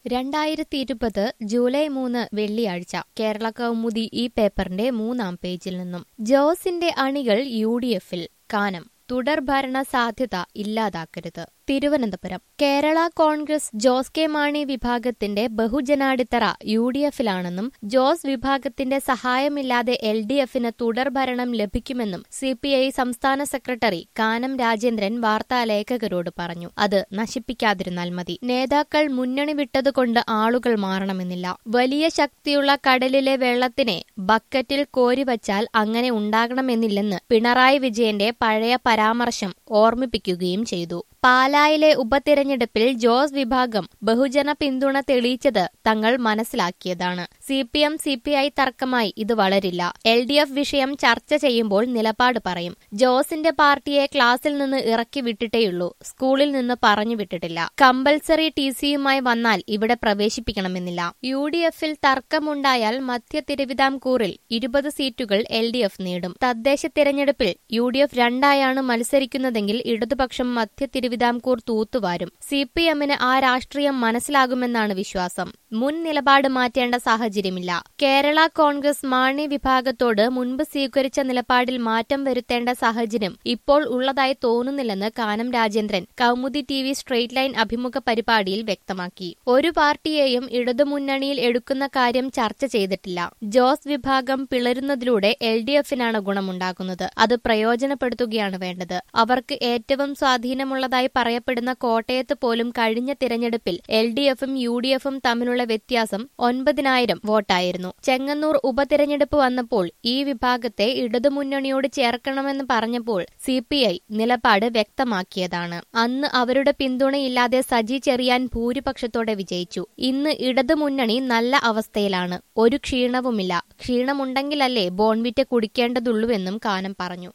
രണ്ടായിരത്തി ഇരുപത് ജൂലൈ മൂന്ന് വെള്ളിയാഴ്ച കേരള കൗമുദി ഈ പേപ്പറിന്റെ മൂന്നാം പേജിൽ നിന്നും ജോസിന്റെ അണികൾ യു ഡി എഫിൽ കാനം തുടർഭരണ സാധ്യത ഇല്ലാതാക്കരുത് തിരുവനന്തപുരം കേരള കോൺഗ്രസ് ജോസ് കെ മാണി വിഭാഗത്തിന്റെ ബഹുജനാടിത്തറ യു ഡി എഫിലാണെന്നും ജോസ് വിഭാഗത്തിന്റെ സഹായമില്ലാതെ എൽ ഡി എഫിന് തുടർഭരണം ലഭിക്കുമെന്നും സി പി ഐ സംസ്ഥാന സെക്രട്ടറി കാനം രാജേന്ദ്രൻ വാർത്താലേഖകരോട് പറഞ്ഞു അത് നശിപ്പിക്കാതിരുന്നാൽ മതി നേതാക്കൾ മുന്നണി വിട്ടതുകൊണ്ട് ആളുകൾ മാറണമെന്നില്ല വലിയ ശക്തിയുള്ള കടലിലെ വെള്ളത്തിനെ ബക്കറ്റിൽ കോരിവച്ചാൽ അങ്ങനെ ഉണ്ടാകണമെന്നില്ലെന്ന് പിണറായി വിജയന്റെ പഴയ പരാമർശം ഓർമ്മിപ്പിക്കുകയും ചെയ്തു പാലായിലെ ഉപതിരഞ്ഞെടുപ്പിൽ ജോസ് വിഭാഗം ബഹുജന പിന്തുണ തെളിയിച്ചത് തങ്ങൾ മനസ്സിലാക്കിയതാണ് C P M C P I തർക്കമായി ഇത് വളരില്ല എൽ ഡി എഫ് വിഷയം ചർച്ച ചെയ്യുമ്പോൾ നിലപാട് പറയും ജോസിന്റെ പാർട്ടിയെ ക്ലാസിൽ നിന്ന് ഇറക്കി വിട്ടിട്ടേയുള്ളൂ സ്കൂളിൽ നിന്ന് പറഞ്ഞു വിട്ടിട്ടില്ല കമ്പൽസറി ടി സിയുമായി വന്നാൽ ഇവിടെ പ്രവേശിപ്പിക്കണമെന്നില്ല യു ഡി എഫിൽ തർക്കമുണ്ടായാൽ മധ്യ തിരുവിതാംകൂറിൽ ഇരുപത് സീറ്റുകൾ എൽ ഡി എഫ് നേടും തദ്ദേശ തിരഞ്ഞെടുപ്പിൽ യു ഡി എഫ് രണ്ടായാണ് മത്സരിക്കുന്നതെങ്കിൽ ഇടതുപക്ഷം മധ്യ തിരുവിതാംകൂർ തൂത്തുവാരും സി പി എമ്മിന് ആ രാഷ്ട്രീയം മനസ്സിലാകുമെന്നാണ് വിശ്വാസം മുൻ നിലപാട് മാറ്റേണ്ട സാഹചര്യമില്ല കേരള കോൺഗ്രസ് മാണി വിഭാഗത്തോട് മുൻപ് സ്വീകരിച്ച നിലപാടിൽ മാറ്റം വരുത്തേണ്ട സാഹചര്യം ഇപ്പോൾ ഉള്ളതായി തോന്നുന്നില്ലെന്ന് Kanam Rajendran Kaumudi T V straight line അഭിമുഖ പരിപാടിയിൽ വ്യക്തമാക്കി ഒരു പാർട്ടിയെയും ഇടതുമുന്നണിയിൽ എടുക്കുന്ന കാര്യം ചർച്ച ചെയ്തിട്ടില്ല ജോസ് വിഭാഗം പിളരുന്നതിലൂടെ എൽ ഡി എഫിനാണ് ഗുണമുണ്ടാകുന്നത് അത് പ്രയോജനപ്പെടുത്തുകയാണ് വേണ്ടത് അവർക്ക് ഏറ്റവും സ്വാധീനമുള്ളതായി പറയപ്പെടുന്ന കോട്ടയത്ത് പോലും കഴിഞ്ഞ തിരഞ്ഞെടുപ്പിൽ എൽ ഡി എഫും യു ഡി എഫും തമ്മിലുള്ള വ്യത്യാസം ഒൻപതിനായിരം വോട്ടായിരുന്നു ചെങ്ങന്നൂർ ഉപതിരഞ്ഞെടുപ്പ് വന്നപ്പോൾ ഈ വിഭാഗത്തെ ഇടതുമുന്നണിയോട് ചേർക്കണമെന്ന് പറഞ്ഞപ്പോൾ സി പി ഐ നിലപാട് വ്യക്തമാക്കിയതാണ് അന്ന് അവരുടെ പിന്തുണയില്ലാതെ സജി ചെറിയാൻ ഭൂരിപക്ഷത്തോടെ വിജയിച്ചു ഇന്ന് ഇടതുമുന്നണി നല്ല അവസ്ഥയിലാണ് ഒരു ക്ഷീണവുമില്ല ക്ഷീണമുണ്ടെങ്കിലല്ലേ ബോൺവിറ്റ് കുടിക്കേണ്ടതുള്ളൂവെന്നും കാനം പറഞ്ഞു